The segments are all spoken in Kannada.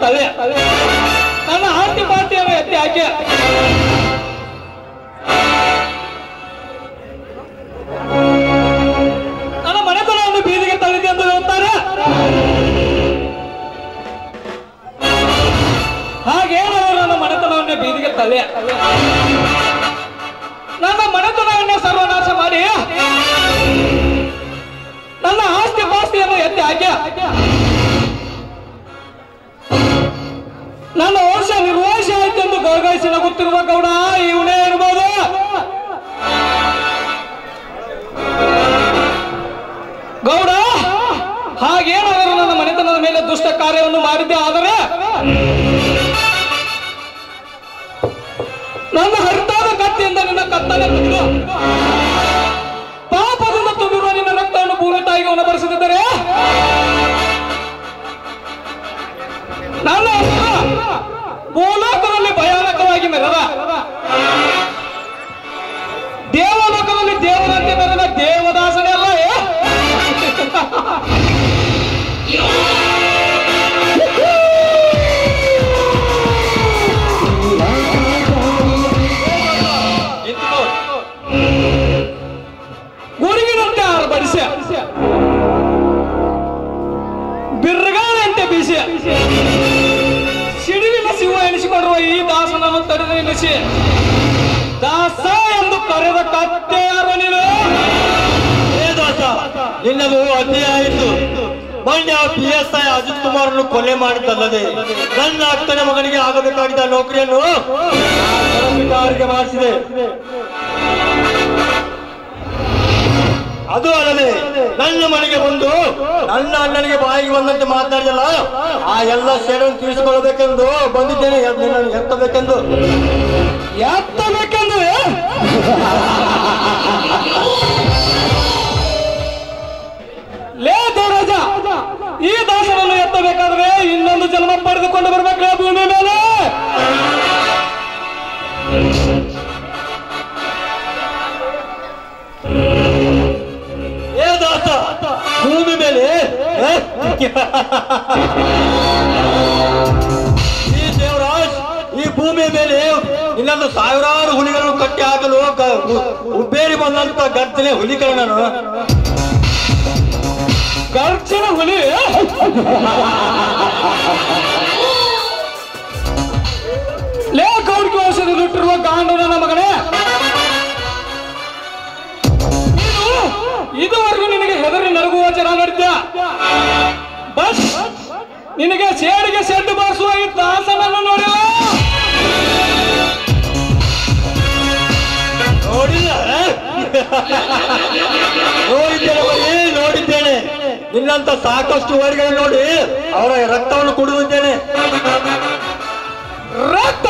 ತಲೆ ನನ್ನ ಆಸ್ತಿ ಪಾಸ್ತಿಯನ್ನು ಎತ್ತಿ ಹಾಕಿ ನನ್ನ ಮನೆತನವನ್ನು ಬೀದಿಗೆ ತಳ್ಳಿದೆ ಎಂದು ಹೇಳ್ತಾರೆ ಹಾಗೇನು ನನ್ನ ಮನೆತನವನ್ನೇ ಬೀದಿಗೆ ತಳ್ಳಿ ನನ್ನ ಮನೆತನವನ್ನೇ ಸರ್ವನಾಶ ಮಾಡಿ ನನ್ನ ಆಸ್ತಿ ಪಾಸ್ತಿಯನ್ನು ಎತ್ತಿ ಹಾಕಿ ನನ್ನ ವರ್ಷ ನಿರ್ವಾಸ ಆಯ್ತೆಂದು ಗೌರವಿಸಿ ನಗುತ್ತಿರುವ ಗೌಡ ಇವನೇ ಇರ್ಬೋದು ಗೌಡ ಹಾಗೇನಾದರೂ ನನ್ನ ಮನೆತನದ ಮೇಲೆ ದುಷ್ಟ ಕಾರ್ಯವನ್ನು ಮಾಡಿದ್ದೆ ಆದರೆ ನನ್ನ ಹರಿತಾದ ಕತ್ತಿಯಿಂದ ನಿನ್ನ ಕತ್ತನೆ ತೆಗೆದು ಪಾಪದಿಂದ ತುಂಬಿರುವ ನಿನ್ನ ರಕ್ತವನ್ನು ಭೂಮಿ ತಾಯಿಗೆ ಉಣಬಡಿಸುತ್ತಿದ್ದರೆ ನನ್ನ ಹೆಸರು ಭೂಲೋಕದಲ್ಲಿ ಭಯಾನಕವಾಗಿ ಮೆರೆದ ದೇವಲೋಕದಲ್ಲಿ ದೇವರಂತೆ ಮೆರೆದ ದೇವದಾಸನೇ ಅಲ್ಲ ಏ? ಗುರುಗಿನಂತೆ ಆರ್ಭಡಿಸಿ ಬಿರ್ಗಾಳಂತೆ ಬೀಸಿ ಸಿಡಿಲಿನ ಶಿವ ಎನಿಸಿಕೊಂಡಿರುವ ಈ ದಾಸನನ್ನು ತಡೆದು ನಿಲ್ಲಿಸಿ ದಾಸ ಎಂದು ಕರೆದ ಕತ್ತೆ ಯಾರು ನೀನು ಏ ದಾಸ ನಿನ್ನದು ಅತಿ ಆಯಿತು ಮೊನ್ನೆ P S I Ajith Kumar ಕೊಲೆ ಮಾಡಿದ್ದಲ್ಲದೆ ನನ್ನ ಅಕ್ಕನ ಮಗನಿಗೆ ಆಗಬೇಕಾಗಿದ್ದ ನೌಕರಿಯನ್ನು ತಹಸೀಲ್ದಾರ್ಗೆ ಮಾಡಿಸಿದೆ ಅದು ಅಲ್ಲದೆ ನನ್ನ ಮನೆಗೆ ಬಂದು ನನ್ನ ಅಣ್ಣನಿಗೆ ಬಾಯಿಗೆ ಬಂದಂತೆ ಮಾತನಾಡಿದಲ್ಲ ಆ ಎಲ್ಲ ಸೇಡನ್ನು ತೀರಿಸಿಕೊಳ್ಳಬೇಕೆಂದು ಬಂದಿದ್ದೇನೆ ನಿನ್ನನ್ನು ಎತ್ತಬೇಕೆಂದು ಎತ್ತಬೇಕೆಂದ್ರೆ ಲೇ ದೇವರಾಜ ಈ ದಾಸನನ್ನು ಎತ್ತಬೇಕಾದ್ರೆ ಇನ್ನೊಂದು ಜನ್ಮ ಪಡೆದುಕೊಂಡು ಬರ್ಬೇಕಲ್ಲ ಭೂಮಿ ಮೇಲೆ ಏ ದಾಸ ಭೂಮಿ ಮೇಲೆ ಏ? ಈ ದೇವರಾಜ್ ಈ ಭೂಮಿಯ ಮೇಲೆ ಇನ್ನೊಂದು ಸಾವಿರಾರು ಹುಲಿಗಳನ್ನು ಕಟ್ಟಿ ಹಾಕಲು ಗ- ಉ- ಉಬ್ಬೇರಿ ಬಂದಂತ ಗರ್ಜನೆ ಹುಲಿಗಳು ನಾನು ಗರ್ಜನ ಹುಲಿ ಲೇ ಗೌಡಿಗೆ ಔಷಧದಲ್ಲಿಟ್ಟಿರುವ ಗಾಂಡು ನನ್ನ ಮಗನೇ ನೀನು ಇದುವರೆಗೂ ನಿನಗೆ ಹೆದರಿ ನರಗುವ ಜನ ನೋಡಿದ್ದ ಬಸ್ ನಿನಗೆ ಸೇಡಿಗೆ ಸೆಡ್ಡು ಬಾರಿಸುವ ಈ ದಾಸನನ್ನು ನೋಡಿಲ್ಲ ನೋಡಿಲ್ಲ ನೋಡಿದ್ದೇನೆ ಬರೀ ನೋಡಿದ್ದೇನೆ ನಿನ್ನಂತ ಸಾಕಷ್ಟು ವರಿಗಳನ್ನು ನೋಡಿ ಅವರ ರಕ್ತವನ್ನು ಕುಡಿದಿದ್ದೇನೆ ರಕ್ತ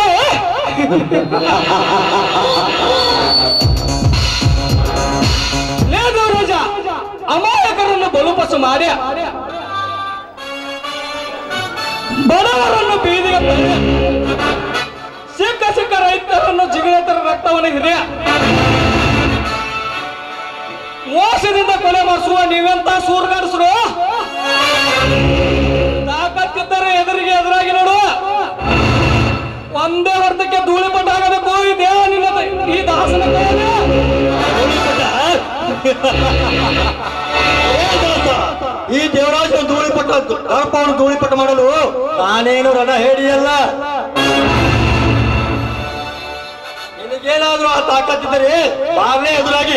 ಲೇ ದೇವರಾಜ ಅಮಾಯಕರನ್ನು ಬಲುಪಸು ಮಾಡಿ ಬಡವರನ್ನು ಬೀದಿಗೆ ತಳ್ಳಿ ಸಿಕ್ಕ ಸಿಕ್ಕ ರೈತರನ್ನು ಜಿಗಿಳತರ ರಕ್ತವನ್ನು ಹಿರಿಯ ಮೋಸದಿಂದ ಕೊಲೆ ಮಾಡಿಸುವ ನೀವೆಂತ ಸೂರ್ಗಾಡಿಸ್ರು ತಾಕತ್ತಿದ್ದರೆ ಎದುರಿಗೆ ಎದುರಾಗಿ ನೋಡು ಒಂದೇ ವರ್ತಕ್ಕೆ ಧೂಳಿ ಪಟ್ಟಾಗಬೇಕು ಈ ದೇಹ ನಿನ್ನ ಈ ದಾಸನ ಕೈಯಲ್ಲಿ. ಏ ದಾಸ, ಈ ದೇವರಾಜನ ಧೂಳಿಪಟ್ಟ ದರ್ಪವನ್ನು ಧೂಳಿಪಟ್ಟ ಮಾಡಲು ನಾನೇನು ರಣ ಹೇಳಿಯಲ್ಲ ನಿನಗೇನಾದ್ರೂ ಆ ತಾಕತ್ತಿದ್ದರೆ ಬಾರ್ನೇ ಎದುರಾಗಿ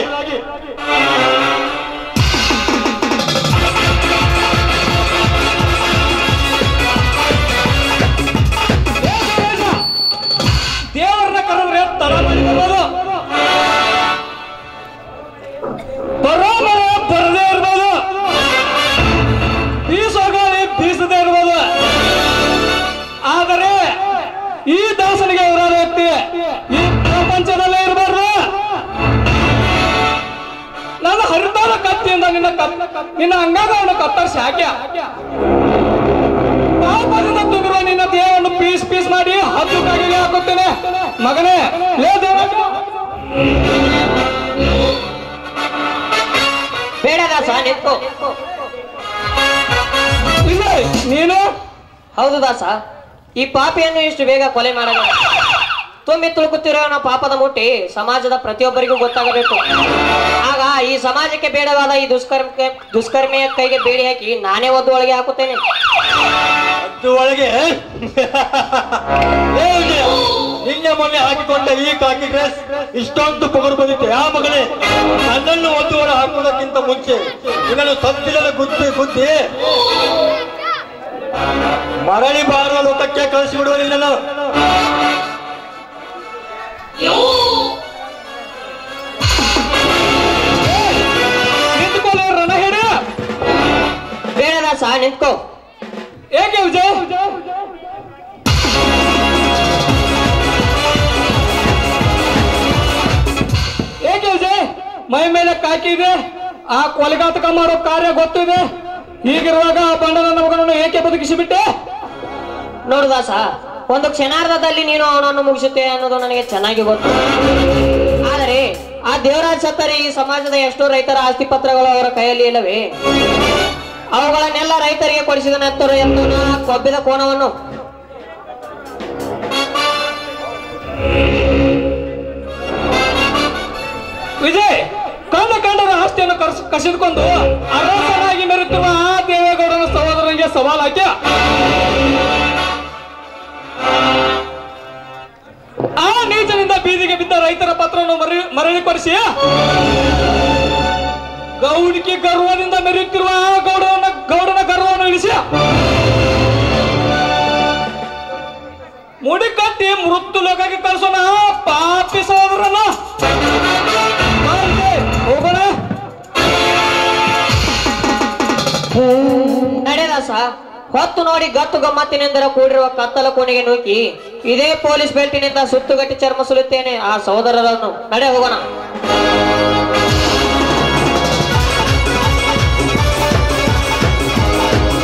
ದೇವರನ್ನ ಕರೆದ್ರೆ ತಡ ಮಾಡಿ ಬರ್ಬೋದು ಬರೋಮರ ಬರದೇ ಇರ್ಬೋದು ಬೀಸೋಗಾಳಿ ಬೀಸದೇ ಇರ್ಬೋದು ಆದರೆ ಈ ದಾಸನಿಗೆ ಎದುರಾದ ವ್ಯಕ್ತಿ ಈ ಪ್ರಪಂಚದಲ್ಲೇ ಇರಬಾರ್ದು ನನ್ನ ಹರಿತಾದ ಕತ್ತಿಯಿಂದ ನಿನ್ನ ಕತ್- ನಿನ್ನ ಅಂಗಾಗವನ್ನು ಕತ್ತರಿಸಿ ಹಾಕ್ಯ ಪಾಪದಿಂದ ತುಂಬಿರುವ ನಿನ್ನ ದೇಹವನ್ನು ಪೀಸ್ ಪೀಸ್ ಮಾಡಿ ಹತ್ತು ಕಾಗಿಗೆ ಹಾಕುತ್ತೇನೆ ಮಗನೇ ಲೇ ದೇವರಾಜ ಬೇಡ ದಾಸ ನಿಂತು ಇಲ್ಲ ನೀನು ಹೌದು ದಾಸ ಈ ಪಾಪಿಯನ್ನು ಇಷ್ಟು ಬೇಗ ಕೊಲೆ ಮಾಡಲ್ಲ ತುಂಬಿ ತುಳುಕುತ್ತಿರೋ ನಮ್ಮ ಪಾಪದ ಮುಟ್ಟಿ ಸಮಾಜದ ಪ್ರತಿಯೊಬ್ಬರಿಗೂ ಗೊತ್ತಾಗಬೇಕು ಆಗ ಈ ಸಮಾಜಕ್ಕೆ ಬೇಡವಾದ ಈ ದುಷ್ಕರ್ಮಕ್ಕೆ ದುಷ್ಕರ್ಮಿಯ ಕೈಗೆ ಬೇಡಿ ಹಾಕಿ ನಾನೇ ಒದ್ದು ಒಳಗೆ ಹಾಕುತ್ತೇನೆ ಅದು ಒಳಗೆ ಏ ವಿಜಯ, ನಿನ್ನೆ ಮೊನ್ನೆ ಹಾಕಿಕೊಂಡ ಈ ಕಾಕಿ ಡ್ರೆಸ್ ಇಷ್ಟೊಂದು ಪೊಗರು ಬಂದಿತ್ತು ಯಾವ ಮಗನೇ ನನ್ನನ್ನು ಒಂದೂವರೆ ಹಾಕುವುದಕ್ಕಿಂತ ಮುಂಚೆ ಇದನ್ನು ಸದ್ದಿಲ್ಲದ ಗುದ್ದಿ ಗುದ್ದಿ ಮರಳಿ ಬಾರುವ ಲೋಕಕ್ಕೆ ಕಳಿಸಿಬಿಡುವ ನಾನು ನಿಂತ್ಕೊಳ್ಳಿ ರಣಹೇಡಿ ಬೇಡ ದಾಸ ನಿಂತ್ಕೋ ಏಕೆ ವಿಜಯ್ ಏಕೆ ವಿಜಯ್ ಮೈ ಮೇಲೆ ಕಾಕಿ ಇದೆ ಆ ಕೊಲೆಗಾತಕ ಮಾಡೋ ಕಾರ್ಯ ಗೊತ್ತಿದೆ ಹೀಗಿರುವಾಗ ಆ ಬಂಡನ ಮಗನನ್ನು ಏಕೆ ಬದುಕಿಸಿಬಿಟ್ಟೆ ನೋಡು ದಾಸ ಒಂದು ಕ್ಷಣಾರ್ಧದಲ್ಲಿ ನೀನು ಅವನನ್ನು ಮುಗಿಸುತ್ತೆ ಅನ್ನೋದು ನನಗೆ ಚೆನ್ನಾಗಿ ಗೊತ್ತು ಆದರೆ ಆ ದೇವರಾಜ್ ಸತ್ತರೆ ಈ ಸಮಾಜದ ಎಷ್ಟೋ ರೈತರ ಆಸ್ತಿ ಪತ್ರಗಳು ಅವರ ಕೈಯಲ್ಲಿ ಇಲ್ಲವೇ ಅವುಗಳನ್ನೆಲ್ಲ ರೈತರಿಗೆ ಕೊಡಿಸಿದ ನಂತರ ಎಂದು ನಾ ಕೊಬ್ಬಿದ ಕೋಣವನ್ನು ವಿಜಯ್ ಕಂಡ ಕಂಡರ ಆಸ್ತಿಯನ್ನು ಕರ್ಸ್- ಕಸಿದುಕೊಂಡು ಅರಸನಾಗಿ ಮೆರೆಯುತ್ತಿರುವ ಆ ದೇವೇಗೌಡನ ಸಹೋದರನಿಗೆ ಸವಾಲ್ ಹಾಕಿ ಆ ನೀಚನಿಂದ ಬೀದಿಗೆ ಬಿದ್ದ ರೈತರ ಪತ್ರವನ್ನು ಮರಳಿ ಮರಳಿಪಡಿಸಿ ಗೌಡಿಕೆ ಗರ್ವದಿಂದ ಮೆರೆಯುತ್ತಿರುವ ಆ ಗೌಡನ ಗೌಡನ ಗರ್ವವನ್ನು ಇಳಿಸಿ ಮುಡಿ ಕಟ್ಟಿ ಮೃತ್ಯು ಲೋಕಕ್ಕೆ ಕಳಿಸೋಣ ಆ ಪಾಪಿ ಸಹೋದರನ ಬಾರದೆ, ಹೋಗೋಣ ನಡೆದಾಸ ಹೊತ್ತು ನೋಡಿ ಗತ್ತು ಗಮ್ಮತ್ತಿನಿಂದ ಕೂಡಿರುವ ಕತ್ತಲ ಕೋಣೆಗೆ ನೂಕಿ ಇದೇ ಪೊಲೀಸ್ ಬೆಲ್ಟಿನಿಂದ ಸುತ್ತುಗಟ್ಟಿ ಚರ್ಮ ಸುಲಿಯುತ್ತೇನೆ ಆ ಸಹೋದರರನ್ನು ನಡೆ ಹೋಗೋಣ